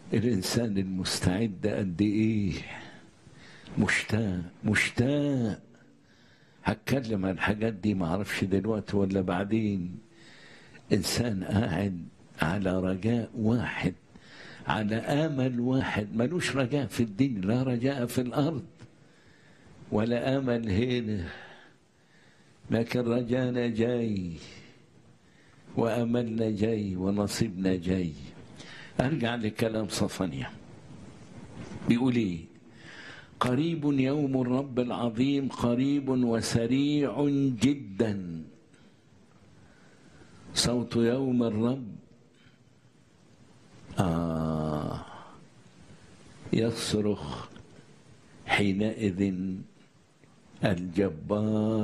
الإنسان المستعد قد إيه مشتاق مشتاق هتكلم عن الحاجات دي معرفش دلوقتي ولا بعدين إنسان قاعد على رجاء واحد على آمل واحد ملوش رجاء في الدين لا رجاء في الأرض ولا آمل هنا لكن رجانا جاي وأملنا جاي ونصيبنا جاي أرجع لكلام صفانيا بيقول إيه قريب يوم الرب العظيم قريب وسريع جدا صوت يوم الرب آه يصرخ حينئذ الجبار